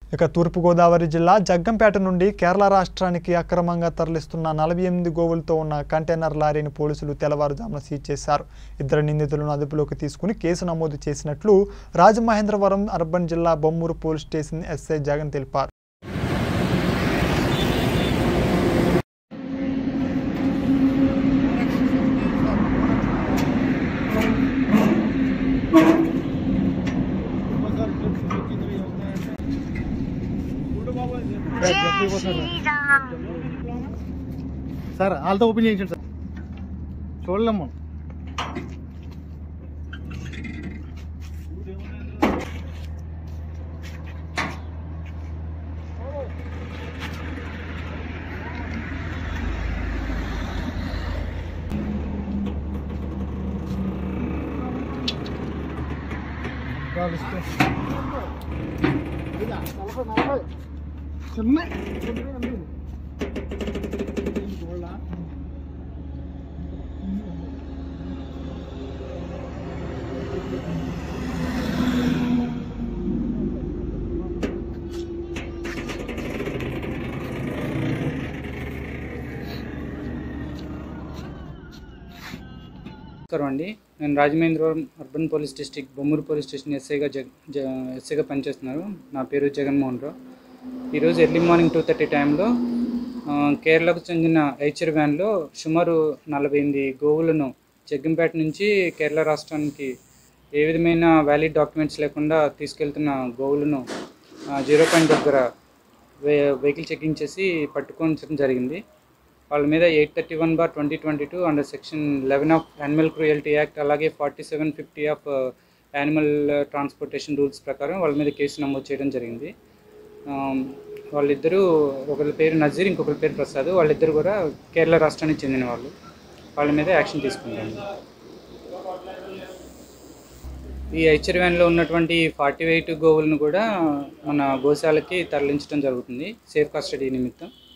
ఇక తూర్పుగోదావరి జిల్లా జగ్గంపేట నుండి కేరళ రాష్ట్రానికి అక్రమంగా తరలిస్తున్న నలభై ఎనిమిది గోవులతో ఉన్న కంటైనర్ లారీని పోలీసులు తెల్లవారుజామున సీజ్ చేశారు ఇద్దరు నిందితులను అదుపులోకి తీసుకుని కేసు నమోదు చేసినట్లు రాజమహేంద్రవరం అర్బన్ జిల్లా Bommuru police station SI Jagan తెలిపారు సార్ వాళ్ళతో ఓపెన్ చేయించండి సార్ చూడలేము మనం చిన్న నమస్కారం అండి నేను Rajamahendravaram urban police district Bommuru police station ఎస్ఐగా జగ జ ఎస్ఐగా పనిచేస్తున్నారు నా పేరు జగన్మోహన్ రావు ఈరోజు ఎర్లీ మార్నింగ్ టూ థర్టీ టైంలో ఆ, కేరళకు చెందిన ఐచర్ వ్యాన్లో సుమారు నలభై ఎనిమిది గోవులను జగ్గంపేట నుంచి కేరళ రాష్ట్రానికి ఏ విధమైన వ్యాలిడ్ డాక్యుమెంట్స్ లేకుండా తీసుకెళ్తున్న గోవులను ఆ, జీరో పాయింట్ దగ్గర వే వెహికల్ చెకింగ్ చేసి పట్టుకోవడం జరిగింది వాళ్ళ మీద eight thirty one bar twenty twenty two under section eleven of animal cruelty act అలాగే forty seven fifty of animal transportation rules ప్రకారం వాళ్ళ మీద కేసు నమోదు చేయడం జరిగింది ఆమ్, వాళ్ళిద్దరూ ఒకరి పేరు నజీర్ ఇంకొకరి పేరు ప్రసాద్ వాళ్ళిద్దరు కూడా కేరళ రాష్ట్రానికి చెందిన వాళ్ళు వాళ్ళ మీద యాక్షన్ తీసుకుంటాము ఈ ఐచర్ వ్యాన్లో ఉన్నటువంటి ఫార్టీ ఎయిట్ గోవులను కూడా మన గోశాలకి తరలించడం జరుగుతుంది సేఫ్ కస్టడీ నిమిత్తం